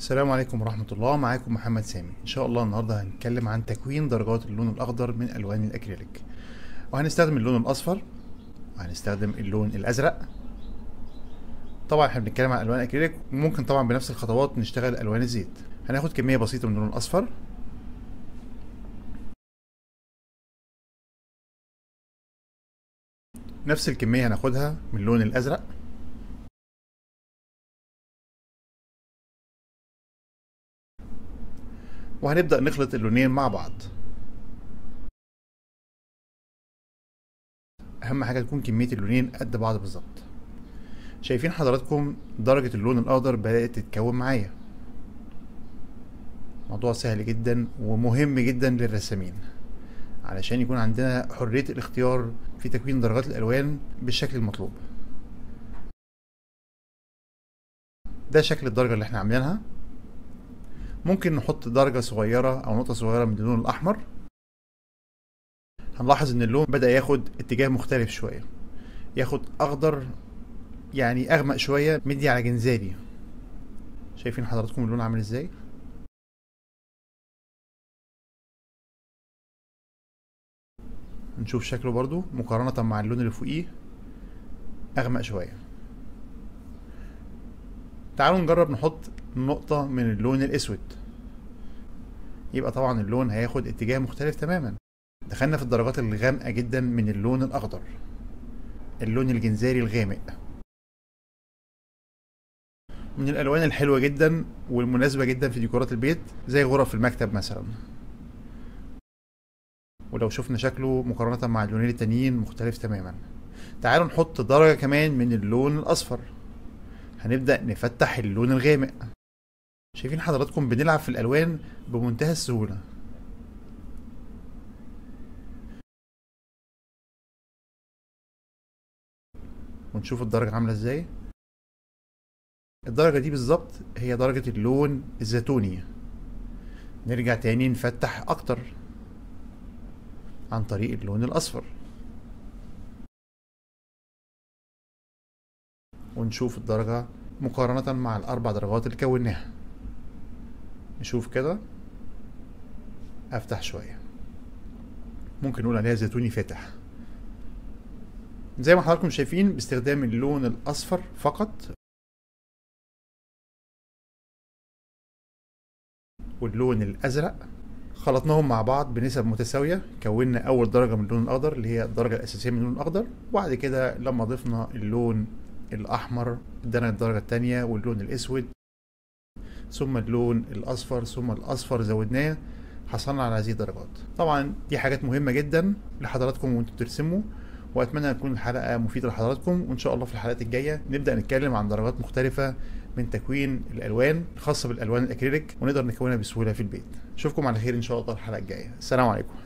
السلام عليكم ورحمة الله معاكم محمد سامي إن شاء الله النهاردة هنتكلم عن تكوين درجات اللون الأخضر من ألوان الأكريليك وهنستخدم اللون الأصفر وهنستخدم اللون الأزرق طبعا احنا بنتكلم عن ألوان الأكريليك وممكن طبعا بنفس الخطوات نشتغل ألوان الزيت هناخد كمية بسيطة من اللون الأصفر نفس الكمية هناخدها من اللون الأزرق وهنبدأ نخلط اللونين مع بعض أهم حاجة تكون كمية اللونين قد بعض بالظبط شايفين حضراتكم درجة اللون الأخضر بدأت تتكون معايا موضوع سهل جدا ومهم جدا للرسامين علشان يكون عندنا حرية الاختيار في تكوين درجات الألوان بالشكل المطلوب ده شكل الدرجة اللي احنا عاملينها ممكن نحط درجة صغيرة أو نقطة صغيرة من اللون الأحمر هنلاحظ إن اللون بدأ ياخد اتجاه مختلف شوية ياخد أخضر يعني أغمق شوية مدي على جنزالي شايفين حضراتكم اللون عامل ازاي؟ نشوف شكله برضو مقارنة مع اللون اللي فوقيه أغمق شوية تعالوا نجرب نحط نقطة من اللون الأسود يبقى طبعا اللون هياخد اتجاه مختلف تماما دخلنا في الدرجات الغامقة جدا من اللون الأخضر اللون الجنزاري الغامق من الألوان الحلوة جدا والمناسبة جدا في ديكورات البيت زي غرف المكتب مثلا ولو شفنا شكله مقارنة مع اللونين التانيين مختلف تماما تعالوا نحط درجة كمان من اللون الأصفر هنبدأ نفتح اللون الغامق شايفين حضراتكم بنلعب في الألوان بمنتهى السهولة ونشوف الدرجة عاملة ازاي الدرجة دي بالظبط هي درجة اللون الزيتوني نرجع تاني نفتح أكتر عن طريق اللون الأصفر ونشوف الدرجة مقارنة مع الأربع درجات اللي كوناها نشوف كده أفتح شوية ممكن نقول عليها زيتوني فاتح زي ما حضراتكم شايفين باستخدام اللون الأصفر فقط واللون الأزرق خلطناهم مع بعض بنسب متساوية كونا أول درجة من اللون الأخضر اللي هي الدرجة الأساسية من اللون الأخضر وبعد كده لما ضفنا اللون الأحمر ادانا الدرجة التانية واللون الأسود ثم اللون الأصفر ثم الأصفر زودناه حصلنا على هذه الدرجات طبعا دي حاجات مهمة جدا لحضراتكم وانتوا بترسموا واتمنى تكون الحلقه مفيده لحضراتكم وان شاء الله في الحلقات الجايه نبدا نتكلم عن درجات مختلفه من تكوين الالوان الخاصه بالالوان الاكريليك ونقدر نكونها بسهوله في البيت اشوفكم على خير ان شاء الله الحلقه الجايه السلام عليكم